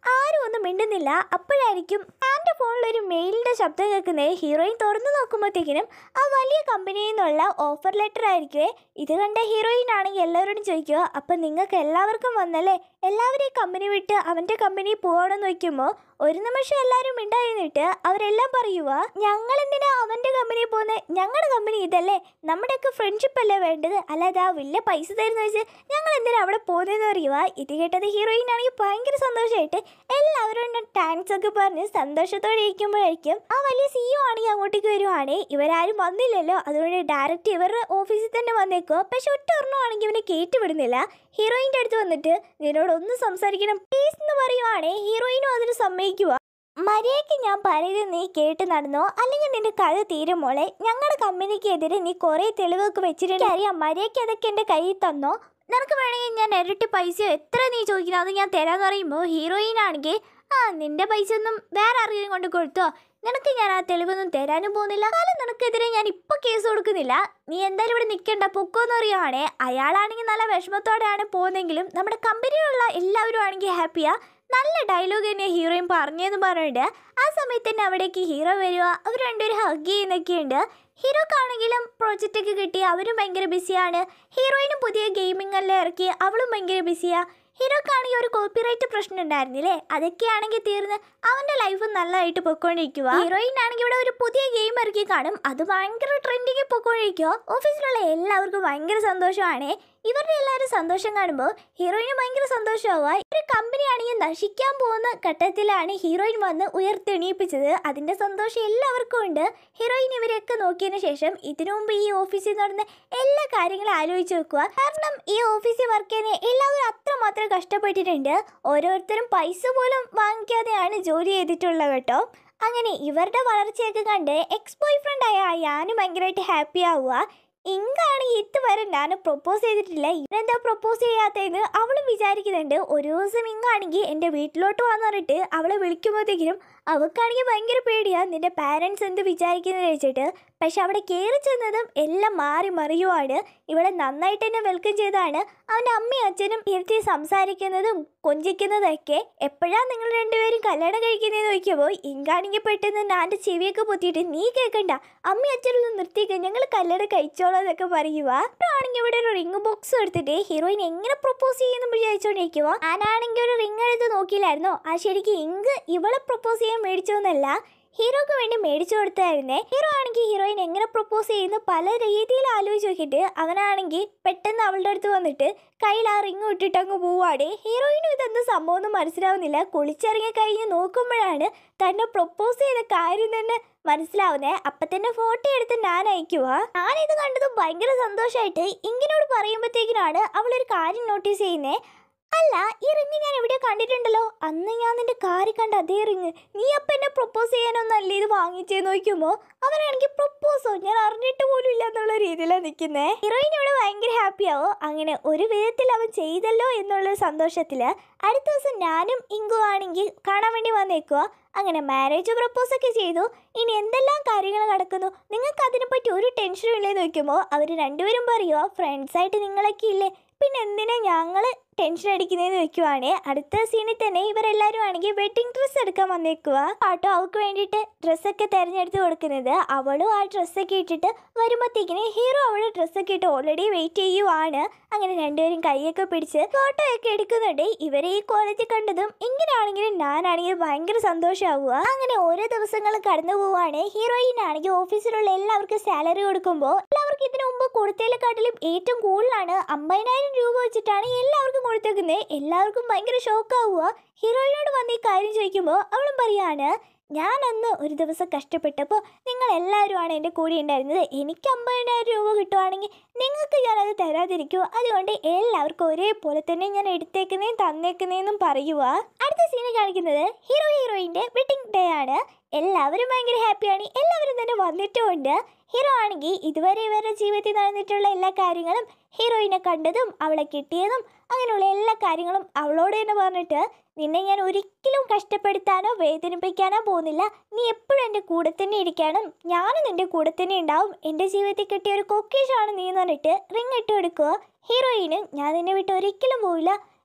ആരും ഒന്നും മിണ്ടുന്നില്ല അപ്പോഴായിരിക്കും ആൻ്റെ ഫോണിൽ ഒരു മെയിലിൻ്റെ ശബ്ദം കേൾക്കുന്നത് ഹീറോയിൻ തുറന്നു നോക്കുമ്പോഴത്തേക്കിനും ആ വലിയ കമ്പനിയിൽ നിന്നുള്ള ഓഫർ ലെറ്റർ ആയിരിക്കുമേ ഇത് കണ്ട ഹീറോയിൻ ആണെങ്കിൽ എല്ലാവരോടും ചോദിക്കുക അപ്പം നിങ്ങൾക്ക് എല്ലാവർക്കും വന്നല്ലേ എല്ലാവരും ഈ കമ്പനി വിട്ട് അവൻ്റെ കമ്പനി പോകണമെന്ന് വയ്ക്കുമ്പോൾ ഒരു നിമിഷം എല്ലാവരും മിണ്ടായിരുന്നിട്ട് അവരെല്ലാം പറയുക ഞങ്ങൾ എന്തിനാ അവൻ്റെ കമ്പനിയിൽ പോകുന്നത് ഞങ്ങളുടെ കമ്പനി ഇതല്ലേ നമ്മുടെയൊക്കെ ഫ്രണ്ട്ഷിപ്പ് അല്ലേ വേണ്ടത് അല്ലാതെ ആ വലിയ പൈസ തരുന്ന വെച്ച് ഞങ്ങൾ എന്തിനാ അവിടെ പോകുന്നതെന്ന് അറിയുക ഇത് കേട്ടത് ഹീറോയിൻ ആണെങ്കിൽ ഭയങ്കര സന്തോഷമായിട്ട് എല്ലാവരും താങ്ക്സ് ഒക്കെ പറഞ്ഞ് സന്തോഷത്തോടെ ഇരിക്കുമ്പോഴായിരിക്കും ആ വലിയ സിഇഒ ആണെങ്കിൽ അങ്ങോട്ടേക്ക് വരുവാണ് ഇവരാരും വന്നില്ലല്ലോ അതുകൊണ്ട് ഡയറക്റ്റ് ഇവരുടെ ഓഫീസിൽ തന്നെ വന്നേക്കോ പക്ഷെ ഒറ്റ ഒരെണ്ണമാണെങ്കിൽ ഇവനെ കയറ്റി വിടുന്നില്ല ഹീറോയിൻ്റെ അടുത്ത് വന്നിട്ട് നിന്നോട് ഒന്ന് സംസാരിക്കണം പ്ലീസ് എന്ന് പറയുവാണേ ഹീറോയിനും അതിന് സമ്മതിക്കുക മര്യാദയ്ക്ക് ഞാൻ പറയുന്നത് നീ കേട്ട് നടന്നോ അല്ലെങ്കിൽ നിന്റെ കഥ തീരും മോളെ ഞങ്ങളുടെ കമ്പനിക്കെതിരെ നീ കുറേ തെളിവൊക്കെ വെച്ചിട്ടുണ്ട് അറിയാം മര്യാദയ്ക്ക് അതൊക്കെ എൻ്റെ കയ്യിൽ തന്നോ നിനക്ക് വേണമെങ്കിൽ ഞാൻ ഇരട്ടി പൈസയോ എത്ര നീ ചോദിക്കുന്നത് അത് ഞാൻ തരാന്ന് പറയുമ്പോൾ ഹീറോയിൻ ആണെങ്കിൽ ആ നിന്റെ പൈസ ഒന്നും വേറെ ആരെങ്കിലും കൊണ്ട് കൊടുത്തോ നിനക്ക് ഞാൻ ആ തെളിവൊന്നും തരാനും പോകുന്നില്ല കാരണം നിനക്കെതിരെ ഞാൻ ഇപ്പൊ കേസ് കൊടുക്കുന്നില്ല നീ എന്തായാലും ഇവിടെ നിൽക്കണ്ട പൊക്കോന്ന് പറയുവാണേ അയാളാണെങ്കിൽ നല്ല വിഷമത്തോടെയാണ് പോകുന്നെങ്കിലും നമ്മുടെ കമ്പനിയിലുള്ള എല്ലാവരും ആണെങ്കിൽ ഹാപ്പിയാ നല്ല ഡയലോഗ് തന്നെ ഹീറോയിൻ പറഞ്ഞതെന്ന് പറഞ്ഞിട്ട് ആ സമയത്ത് തന്നെ അവിടേക്ക് ഹീറോ വരിക അവർ രണ്ടുപേരും ഹഗ് ചെയ്യുന്നൊക്കെയുണ്ട് ഹീറോക്കാണെങ്കിലും പ്രോജക്റ്റ് ഒക്കെ കിട്ടി അവരും ഭയങ്കര ബിസിയാണ് ഹീറോയിനും പുതിയ ഗെയിമിംഗ് എല്ലാം ഇറക്കി അവളും ഭയങ്കര ബിസിയാ ഹീറോക്കാണെങ്കിൽ ഒരു കോപ്പിറൈറ്റ് പ്രശ്നം ഉണ്ടായിരുന്നില്ലേ അതൊക്കെ ആണെങ്കിൽ തീർന്ന് അവന്റെ ലൈഫ് നല്ലതായിട്ട് പൊക്കോണ്ടിരിക്കുക ഹീറോയിൻ ആണെങ്കിൽ ഇവിടെ ഒരു പുതിയ ഗെയിം ഇറക്കി കാണും അത് ഭയങ്കര ട്രെൻഡിങ് പൊക്കോണ്ടിരിക്കുക ഓഫീസിലുള്ള എല്ലാവർക്കും ഭയങ്കര സന്തോഷമാണ് ഇവരുടെ എല്ലാവരും സന്തോഷം കാണുമ്പോൾ ഹീറോയിന് ഭയങ്കര സന്തോഷമാവുക ഒരു കമ്പനി ആണെങ്കിൽ നശിക്കാൻ പോകുന്ന ഘട്ടത്തിലാണ് ഹീറോയിൻ വന്ന് ഉയർത്തെണീപ്പിച്ചത് അതിന്റെ സന്തോഷം എല്ലാവർക്കും ഉണ്ട് ഹീറോയിൻ ഇവരെയൊക്കെ നോക്കിയതിനു ശേഷം ഇതിനു മുമ്പ് ഈ ഓഫീസിൽ നടന്ന എല്ലാ കാര്യങ്ങളും ആലോചിച്ച് വെക്കുക കാരണം ഈ ഓഫീസിൽ വർക്ക് ചെയ്യുന്ന എല്ലാവരും അത്രമാത്രം കഷ്ടപ്പെട്ടിട്ടുണ്ട് ഓരോരുത്തരും പൈസ പോലും വാങ്ങിക്കാതെയാണ് ജോലി ചെയ്തിട്ടുള്ളത് കേട്ടോ അങ്ങനെ ഇവരുടെ വളർച്ചയൊക്കെ കണ്ട് എക്സ് ബോയ് ഫ്രണ്ട് ആയ ഞാനും ഭയങ്കരമായിട്ട് ഹാപ്പി ആവുക ഇങ്കാണെങ്കിൽ ഇതുവരെ ഞാൻ പ്രൊപ്പോസ് ചെയ്തിട്ടില്ല ഇവരെന്താ പ്രൊപ്പോസ് ചെയ്യാത്തതെന്ന് അവളും വിചാരിക്കുന്നുണ്ട് ഒരു ദിവസം ഇങ്ങാണെങ്കിൽ എൻ്റെ വീട്ടിലോട്ട് വന്നു പറഞ്ഞിട്ട് അവളെ വിളിക്കുമ്പോഴത്തേക്കിനും അവൾക്കാണെങ്കിൽ ഭയങ്കര പേടിയാ നിന്റെ പാരൻസ് എന്ത് വിചാരിക്കുന്നത് വെച്ചിട്ട് പക്ഷെ അവിടെ കയറി ചെന്നതും എല്ലാം മാറി മറിയുവാണ് ഇവിടെ നന്നായിട്ട് തന്നെ വെൽക്കം ചെയ്താണ് അവൻ്റെ അമ്മയും അച്ഛനും ഇരുത്തി സംസാരിക്കുന്നതും കൊഞ്ചിക്കുന്നതൊക്കെ എപ്പോഴാണ് നിങ്ങൾ രണ്ടുപേരും കല്യാണം കഴിക്കുന്നതെന്ന് ചോദിക്കുമ്പോൾ ഇങ്കാണെങ്കിൽ പെട്ടെന്ന് നാൻ്റെ ചെവിയൊക്കെ പൊത്തിയിട്ട് നീ കേൾക്കണ്ട അമ്മയും അച്ഛനൊന്ന് നിർത്തിക്കുക ഞങ്ങൾ കല്യാണം കഴിച്ചോളാം എന്നൊക്കെ പറയുക ആണെങ്കിൽ ഇവിടെ ഒരു റിംഗ് ബോക്സ് എടുത്തിട്ട് ഹീറോയിൻ എങ്ങനെ പ്രൊപ്പോസ് ചെയ്യുന്നു വിചാരിച്ചോണ്ടിരിക്കുക ഞാനാണെങ്കിൽ ഒരു റിംഗ് എടുത്ത് നോക്കിയില്ലായിരുന്നോ ആ ശരിക്കും ഇങ്ക് ഇവളെ പ്രൊപ്പോസ് ചെയ്യാൻ മേടിച്ചോന്നല്ല ഹീറോക്ക് വേണ്ടി മേടിച്ചു കൊടുത്തായിരുന്നേ ഹീറോ ആണെങ്കിൽ ഹീറോയിൻ എങ്ങനെ പ്രൊപ്പോസ് ചെയ്യുന്നു പല രീതിയിൽ ആലോചിച്ച് നോക്കിയിട്ട് അവനാണെങ്കിൽ പെട്ടെന്ന് അവളുടെ അടുത്ത് വന്നിട്ട് കയ്യിൽ ആ റിങ് ഇട്ടിട്ട് അങ്ങ് പോവാടെ ഹീറോയിനും ഇതെന്ത് സംഭവം ഒന്നും മനസ്സിലാവുന്നില്ല കുളിച്ചിറങ്ങി കഴിഞ്ഞ് നോക്കുമ്പോഴാണ് തന്നെ പ്രൊപ്പോസ് ചെയ്ത കാര്യം തന്നെ മനസ്സിലാവുന്നേ അപ്പൊ തന്നെ ഫോട്ടോ എടുത്ത് ഞാൻ അയക്കുക ഞാനിത് കണ്ടത് ഭയങ്കര സന്തോഷമായിട്ട് ഇങ്ങനോട് പറയുമ്പോഴത്തേക്കിനാണ് അവളൊരു കാര്യം നോട്ടീസ് ചെയ്യുന്നേ അല്ല ഈ റിങ് ഞാൻ എവിടെയോ കണ്ടിട്ടുണ്ടല്ലോ അന്ന് ഞാൻ നിന്റെ കാറി കണ്ട അതേ റിങ് നീ അപ്പം എന്നെ പ്രൊപ്പോസ് ചെയ്യാനൊന്നല്ല ഇത് വാങ്ങിച്ചേന്ന് നോക്കുമ്പോൾ അവനാണെങ്കിൽ പ്രൊപ്പോസോ ഞാൻ അറിഞ്ഞിട്ട് പോലും ഇല്ല എന്നുള്ള രീതിയിലാണ് നിൽക്കുന്നേ ഹീറോയിൻ ഇവിടെ ഭയങ്കര ഹാപ്പിയാവോ അങ്ങനെ ഒരു വിധത്തിൽ അവൻ ചെയ്തല്ലോ എന്നുള്ള സന്തോഷത്തിൽ അടുത്ത ദിവസം ഞാനും ഇങ്കു ആണെങ്കിൽ കാണാൻ വേണ്ടി വന്നേക്കുക അങ്ങനെ മാരേജ് പ്രപ്പോസ് ഒക്കെ ചെയ്തു ഇനി എന്തെല്ലാം കാര്യങ്ങൾ നടക്കുന്നു നിങ്ങൾക്ക് അതിനെപ്പറ്റി ഒരു ടെൻഷനും ഇല്ലേന്ന് നോക്കുമ്പോൾ അവർ രണ്ടുപേരും പറയുക ഫ്രണ്ട്സായിട്ട് നിങ്ങളൊക്കെ ഇല്ലേ പിന്നെ എന്തിനാ ഞങ്ങൾ ടെൻഷൻ അടിക്കുന്നതെന്ന് വെക്കുവാണ് അടുത്ത സീനിൽ തന്നെ ഇവരെല്ലാവരും ആണെങ്കിൽ വെഡിങ് ഡ്രസ്സ് എടുക്കാൻ വന്നേക്കുക ആട്ടോ അവൾക്ക് വേണ്ടിയിട്ട് ഡ്രസ്സൊക്കെ തിരഞ്ഞെടുത്ത് കൊടുക്കുന്നത് അവളും ആ ഡ്രസ്സൊക്കെ ഇട്ടിട്ട് വരുമ്പോഴത്തേക്കിന് ഹീറോ അവളുടെ ഡ്രസ്സൊക്കെ ഇട്ട് ഓൾറെഡി വെയിറ്റ് ചെയ്യുവാണ് അങ്ങനെ രണ്ടുപേരും കൈയൊക്കെ പിടിച്ച് ഫോട്ടോ ഒക്കെ എടുക്കുന്നുണ്ട് ഇവരെ ഈ കോളേജിൽ കണ്ടതും ഇങ്ങനെയാണെങ്കിലും ഞാനാണെങ്കിൽ ഭയങ്കര സന്തോഷമാവുക അങ്ങനെ ഓരോ ദിവസങ്ങളും കടന്നു പോവാണ് ഹീറോയിൻ ആണെങ്കിൽ ഓഫീസിലുള്ള എല്ലാവർക്കും സാലറി കൊടുക്കുമ്പോൾ എല്ലാവർക്കും ഇതിനു മുമ്പ് കൊടുത്തതിനെക്കാട്ടിലും ഏറ്റവും കൂടുതലാണ് അമ്പതിനായിരം രൂപ വെച്ചിട്ടാണ് എല്ലാവർക്കും കൊടുത്തേക്കുന്നത് എല്ലാവർക്കും ഭയങ്കര ഷോക്കാവുക ഹീറോയിനോട് വന്ന് ഈ കാര്യം ചോദിക്കുമ്പോൾ അവളും പറയാണ് ഞാൻ അന്ന് ഒരു ദിവസം കഷ്ടപ്പെട്ടപ്പോൾ നിങ്ങൾ എല്ലാവരുമാണ് എൻ്റെ കൂടെ ഉണ്ടായിരുന്നത് എനിക്ക് അമ്പതിനായിരം രൂപ കിട്ടുവാണെങ്കിൽ നിങ്ങൾക്ക് ഞാനത് തരാതിരിക്കുമോ അതുകൊണ്ട് എല്ലാവർക്കും ഒരേപോലെ തന്നെ ഞാൻ എടുത്തേക്കുന്നതും തന്നേക്കുന്നതെന്നും പറയുക അടുത്ത സീന് കാണിക്കുന്നത് ഹീറോ ഹീറോയിൻ്റെ വെഡിങ് ഡേ ആണ് എല്ലാവരും ഭയങ്കര ഹാപ്പിയാണ് എല്ലാവരും തന്നെ വന്നിട്ടുമുണ്ട് ഹീറോ ആണെങ്കിൽ ഇതുവരെ ഇവരുടെ ജീവിതത്തിൽ നടന്നിട്ടുള്ള എല്ലാ കാര്യങ്ങളും ഹീറോയിനെ കണ്ടതും അവളെ കിട്ടിയതും അങ്ങനെയുള്ള എല്ലാ കാര്യങ്ങളും അവളോട് തന്നെ പറഞ്ഞിട്ട് നിന്നെ ഞാൻ ഒരിക്കലും കഷ്ടപ്പെടുത്താനോ വേദനിപ്പിക്കാനോ പോകുന്നില്ല നീ എപ്പോഴും എൻ്റെ കൂടെ തന്നെ ഇരിക്കണം ഞാനും നിൻ്റെ കൂടെ തന്നെ ഉണ്ടാവും എൻ്റെ ജീവിതത്തിൽ കിട്ടിയ ഒരു കൊക്കേഷാണ് നീ എന്ന് പറഞ്ഞിട്ട് റിങ് ഇട്ട് കൊടുക്കുക ഹീറോയിനും ഞാൻ നിന്നെ വിട്ട് ഒരിക്കലും പോവില്ല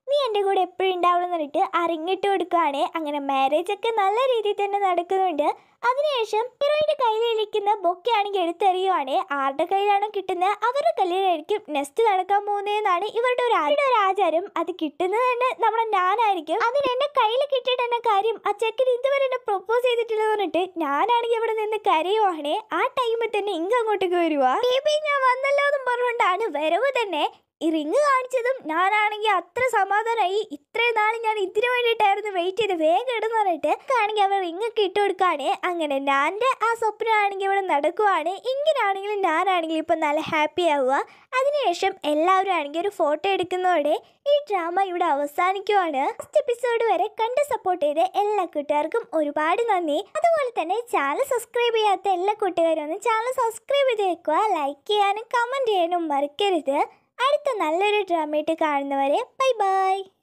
നീ എൻ്റെ കൂടെ എപ്പോഴും ഉണ്ടാവണം എന്ന് പറഞ്ഞിട്ട് ആ ring ഇട്ട് കൊടുക്കുകയാണ് അങ്ങനെ മാരേജ് ഒക്കെ നല്ല രീതിയിൽ തന്നെ നടക്കുന്നുണ്ട് അതിനുശേഷം ഹീറോയുടെ കയ്യിലിരിക്കുന്ന ബൊക്കെ ആണെങ്കിൽ എടുത്തെറിയുവാണ് ആരുടെ കയ്യിലാണോ കിട്ടുന്നത് അവരുടെ കയ്യിലായിരിക്കും നെക്സ്റ്റ് നടക്കാൻ പോകുന്നതെന്നാണ് ഇവരുടെ ഒരു ആ- ഒരു ആചാരം അത് കിട്ടുന്നത് തന്നെ നമ്മുടെ ഞാനായിരിക്കും അതിന് എന്റെ കയ്യിൽ കിട്ടിയിട്ട് എന്നെ കാര്യം ആ ചെക്കൻ ഇതുവരെ എന്നെ പ്രൊപ്പോസ് ചെയ്തിട്ടില്ലെന്ന് പറഞ്ഞിട്ട് ഞാനാണെങ്കിൽ ഇവിടെ നിന്ന് കരയുവാണ് ആ ടൈമിൽ തന്നെ ഇങ്ങ് അങ്ങോട്ടേക്ക് വരുവാ ബേബി ഞാൻ വന്നല്ലോ എന്നും പറഞ്ഞുകൊണ്ടാണ് വരവ് തന്നെ ഈ റിങ് കാണിച്ചതും ഞാനാണെങ്കിൽ അത്ര സമാധാനമായി ഇത്രയും നാൾ ഞാൻ ഇതിനു വേണ്ടിയിട്ടായിരുന്നു വെയിറ്റ് ചെയ്ത് വേഗം ഇടുന്ന പറഞ്ഞിട്ട് ആണെങ്കിൽ അവർ റിങ് ഒക്കെ ഇട്ട് കൊടുക്കുകയാണ് അങ്ങനെ ഞാൻ്റെ ആ സ്വപ്നമാണെങ്കിൽ ഇവിടെ നടക്കുവാണ് ഇങ്ങനെയാണെങ്കിലും ഞാനാണെങ്കിലും ഇപ്പം നല്ല ഹാപ്പി ആവുക അതിനുശേഷം എല്ലാവരും ആണെങ്കിൽ ഒരു ഫോട്ടോ എടുക്കുന്നതോടെ ഈ ഡ്രാമ ഇവിടെ അവസാനിക്കുവാണ് ഫസ്റ്റ് എപ്പിസോഡ് വരെ കണ്ട് സപ്പോർട്ട് ചെയ്ത എല്ലാ കൂട്ടുകാർക്കും ഒരുപാട് നന്ദി അതുപോലെ തന്നെ ചാനൽ സബ്സ്ക്രൈബ് ചെയ്യാത്ത എല്ലാ കൂട്ടുകാരും ഒന്ന് ചാനൽ സബ്സ്ക്രൈബ് ചെയ്ത് വെക്കുക ലൈക്ക് ചെയ്യാനും കമൻറ്റ് ചെയ്യാനും മറക്കരുത് അടുത്ത നല്ലൊരു ഡ്രാമയായിട്ട് കാണുന്നവരെ ബൈ ബൈ